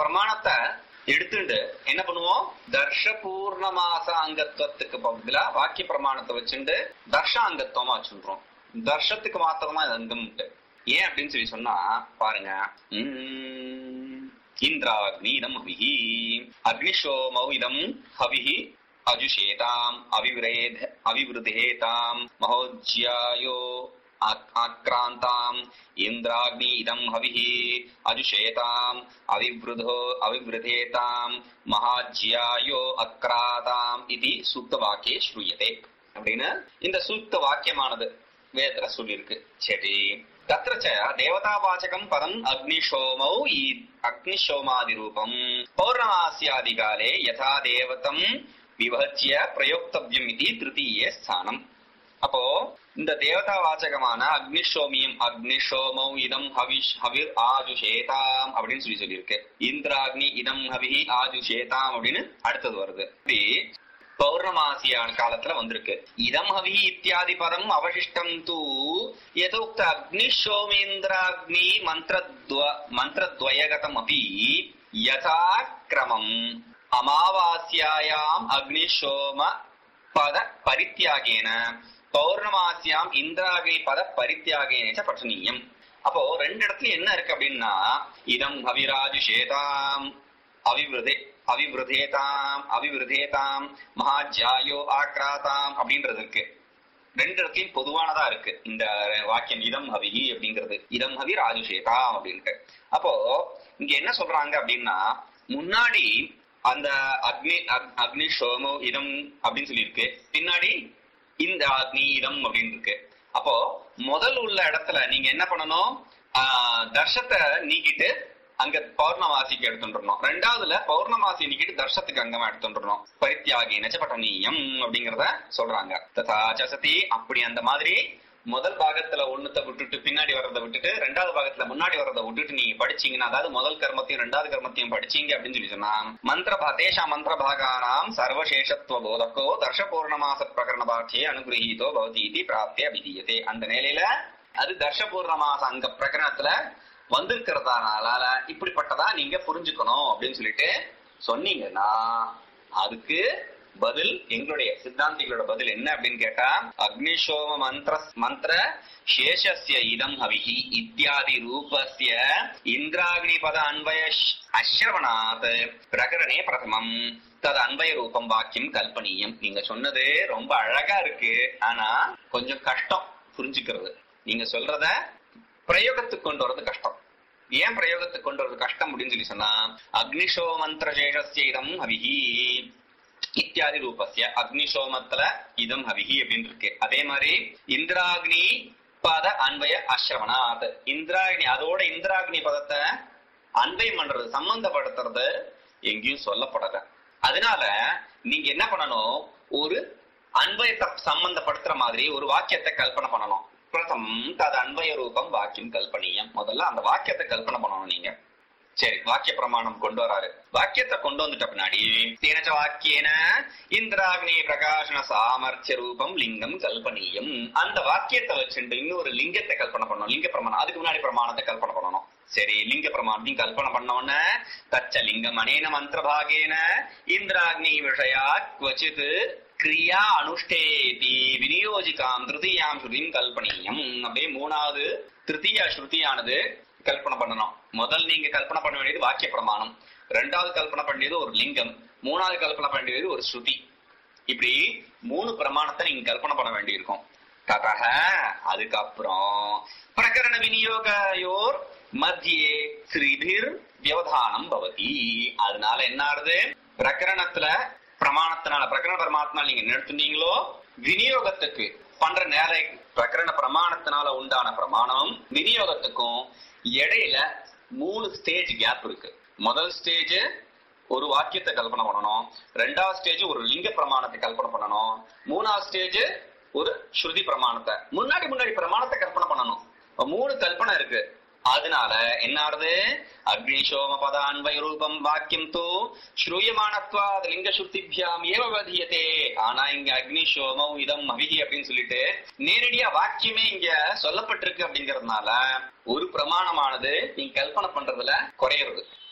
பிரமாணத்தை எடுத்துட்டு என்ன பண்ணுவோம் தர்ஷ பூர்ணமாச அங்கத்துவத்துக்கு பதிலா வாக்கிய பிரமாணத்தை வச்சுட்டு தர்ஷ அங்கத்துவமா வச்சுன்றோம் தர்ஷத்துக்கு மாத்திரம் தான் அங்கம் உண்டு ஏன் அப்படின்னு சொல்லி சொன்னா பாருங்க உம், இந்திராக்னி இதம் ஹவிஹி அக்னிஷோமௌ இதம் ஹவிஹி அஜுஷேதாம் அவிவிரேத் அவிவிருதேதாம் மகோஜ்யாயோ ஆக்- ஆக்ராந்தாம் இந்திராக்னி இதம் ஹவிஹி அஜுஷேதாம் அவிவ்ருதோ அவிவிருதேதாம் மகாஜ்யாயோ அக்ராதாம் இது சூக்த வாக்கியே ஸ்ரூயதே அப்படின்னு இந்த சூக்த வாக்கியமானது வேதத்துல சொல்லியிருக்கு சரி தத்திர ச தேவதாவாச்சகம் பதம் அக்னிஷோமௌ ஈ- அக்னிஷோமாதி ரூபம் பௌர்ணமாசியாதி காலே யதா தேவதம் விபஜ்ய பிரயோக்தவ்யம் இது திருத்தீய ஸ்தானம் அப்போ இந்த தேவதா வாச்சகமான அக்னிஷோமியம் அக்னிஷோமௌ இதம் ஹவிஷ் ஹவிர் ஆஜுஷேதாம் அப்படின்னு சொல்லி சொல்லியிருக்கு இந்திராக்னி இதம் ஹவி ஆஜுஷேதாம் அப்படின்னு அடுத்தது வருது இப்படி பௌர்ணமாசியான காலத்துல வந்திருக்கு இதம் ஹவி இத்தியாதி பதம் அவசிஷ்டம் தூ யதோக்த அக்னிஷோமேந்திராக்னி மந்திரத்வ மந்திரத்வயகதம் அபி யதா கிரமம் அமாவாஸ்யாயாம் அக்னிஷோம பத பரித்தியாகேன பௌர்ணமாசியாம் இந்திராகை பத பரித்தியாகேன ச பठनीயம் அப்போ ரெண்டு இடத்துல என்ன இருக்கு அப்படின்னா இதம் ஹவிராஜு சேதாம் அவிவிருதே அவிவிருதேதாம் அவிவிருதேதாம் மகாஜாயோ ஆக்ராதாம் அப்படின்றது இருக்கு ரெண்டு இடத்துலயும் பொதுவானதா இருக்கு இந்த வாக்கியம் இதம் ஹவிஹி அப்படிங்கிறது இதம் ஹவி ராஜுஷேதாம் அப்படின்ட்டு அப்போ இங்க என்ன சொல்றாங்க அப்படின்னா முன்னாடி அந்த அக்னி அக்- அக்னி சோமோ இதம் அப்படின்னு சொல்லியிருக்கு பின்னாடி இந்த அக்னி இதம் அப்படின்னு இருக்கு அப்போ முதல் உள்ள இடத்துல நீங்க என்ன பண்ணணும் ஆஹ், தர்ஷத்தை நீக்கிட்டு அங்க பௌர்ணமாசிக்கு எடுத்துட்டுறணும் ரெண்டாவதுல பௌர்ணமாசி நீக்கிட்டு தர்ஷத்துக்கு அங்கமா எடுத்துட்டுறணும் பரித்தியாகி நச்சபட்டனீயம் அப்படிங்கறத சொல்றாங்க ததா சசதி அப்படி அந்த மாதிரி முதல் பாகத்துல ஒண்ணுத்த விட்டுட்டு பின்னாடி வர்றதை விட்டுட்டு ரெண்டாவது பாகத்துல முன்னாடி வர்றதை விட்டுட்டு நீங்க படிச்சீங்கன்னா அதாவது முதல் கர்மத்தையும் ரெண்டாவது கர்மத்தையும் படிச்சீங்க அப்படின்னு சொல்லி சொன்னா மந்திர தேசா மந்திர பாகானாம் சர்வசேஷத்துவ போதக்கோ தர்ஷ பூர்ணமாச பிரகரண பாட்டியே அனுகிரகீதோ பவதி இது பிராப்திய விதீயதே அந்த நிலையில அது தர்ஷ பூர்ணமாச அங்க பிரகரணத்துல வந்திருக்கிறதுனால இப்படிப்பட்டதா நீங்க புரிஞ்சுக்கணும் அப்படின்னு சொல்லிட்டு சொன்னீங்கன்னா அதுக்கு பதில் எங்களுடைய சித்தாந்திகளோட பதில் என்ன அப்படின்னு கேட்டா அக்னிஷோம மந்திர மந்திர சேஷஸ்ய இதம் ஹவிஹி இத்தியாதி ரூபஸ்ய இந்திராக்னி பத அன்வய அஸ்ரவணாத் பிரகரணே பிரதமம் தது அன்வய ரூபம் வாக்கியம் கல்பனீயம் நீங்க சொன்னது ரொம்ப அழகா இருக்கு ஆனா கொஞ்சம் கஷ்டம் புரிஞ்சுக்கிறது நீங்க சொல்றத பிரயோகத்துக்கு கொண்டு வரது கஷ்டம் ஏன் பிரயோகத்துக்கு கொண்டு வரது கஷ்டம் அப்படின்னு சொல்லி சொன்னா அக்னிஷோ மந்திர சேஷஸ்ய இதம் ஹவிஹி இத்தியாதி ரூபஸ்ய அக்னிஷோமத்துல இதம் ஹவிஹி அப்படின்னு இருக்கு அதே மாதிரி இந்திராக்னி பத அன்வய அஸ்ரவணாத் இந்திராக்னி அதோட இந்திராக்னி பதத்தை அன்வயம் பண்றது சம்பந்தப்படுத்துறது எங்கேயும் சொல்லப்படல அதனால நீங்க என்ன பண்ணணும் ஒரு அன்வயத்தை சம்பந்தப்படுத்துற மாதிரி ஒரு வாக்கியத்தை கல்பனை பண்ணணும் பிரதம் தது அன்வய ரூபம் வாக்கியம் கல்பனீயம் முதல்ல அந்த வாக்கியத்தை கல்பனை பண்ணணும் நீங்க சரி வாக்கிய பிரமாணம் கொண்டு வராரு வாக்கியத்தை கொண்டு வந்துட்ட பின்னாடி தேனச்ச வாக்கியன இந்திராக்னி பிரகாசன சாமர்த்திய ரூபம் லிங்கம் கல்பனீயம் அந்த வாக்கியத்தை வச்சுட்டு இன்னொரு லிங்கத்தை கல்பனை பண்ணணும் லிங்க பிரமாணம் அதுக்கு முன்னாடி பிரமாணத்தை கல்பனை பண்ணணும் சரி லிங்க பிரமாணத்தையும் கல்பனை பண்ண உடனே தச்ச லிங்கம் அனேன மந்திரபாகேன இந்திராக்னி விஷயா குவச்சித் கிரியா அனுஷ்டேதி விநியோஜிகாம் திருத்தீயாம் ஸ்ருதியும் கல்பனீயம் அப்படியே மூணாவது திருத்தீய ஸ்ருதியானது கல்பனை பண்ணணும் முதல் நீங்க கல்பனை பண்ண வேண்டியது வாக்கிய பிரமாணம் ரெண்டாவது கல்பனை பண்ணியது ஒரு லிங்கம் மூணாவது கல்பனை பண்ணியது ஒரு ஸ்ருதி இப்படி மூணு பிரமாணத்தை நீங்க கல்பனை பண்ண வேண்டியிருக்கும் ததக அதுக்கப்புறம் பிரகரண விநியோகயோர் மத்தியே ஸ்ரீபிர் வியவதானம் பவதி அதனால என்ன ஆறுது பிரகரணத்துல பிரமாணத்தினால பிரகரண பிரமாணத்தினால நீங்க நிறுத்துனீங்களோ விநியோகத்துக்கு பண்ற நேர பிரகரண பிரமாணத்தினால உண்டான பிரமாணம் விநியோகத்துக்கும் இடையில மூணு ஸ்டேஜ் கேப் இருக்கு முதல் ஸ்டேஜ் ஒரு வாக்கியத்தை கல்பனை பண்ணணும் ரெண்டாவது ஸ்டேஜ் ஒரு லிங்க பிரமாணத்தை கல்பனை பண்ணணும் மூணாவது ஸ்டேஜ் ஒரு ஸ்ருதி பிரமாணத்தை முன்னாடி முன்னாடி பிரமாணத்தை கல்பனை பண்ணணும் இப்ப மூணு கல்பனை இருக்கு அதனால என்ன ஆறுது அக்னிஷோம பத அன்வய ரூபம் வாக்கியம் தூ ஸ்ரூயமானத்வாத் லிங்க சுத்திபியாம் ஏவ வதியதே ஆனா இங்க அக்னிஷோமம் இதம் அவிகி அப்படின்னு சொல்லிட்டு நேரடியா வாக்கியமே இங்க சொல்லப்பட்டிருக்கு அப்படிங்கறதுனால ஒரு பிரமாணமானது நீங்க கல்பனை பண்றதுல குறையிறது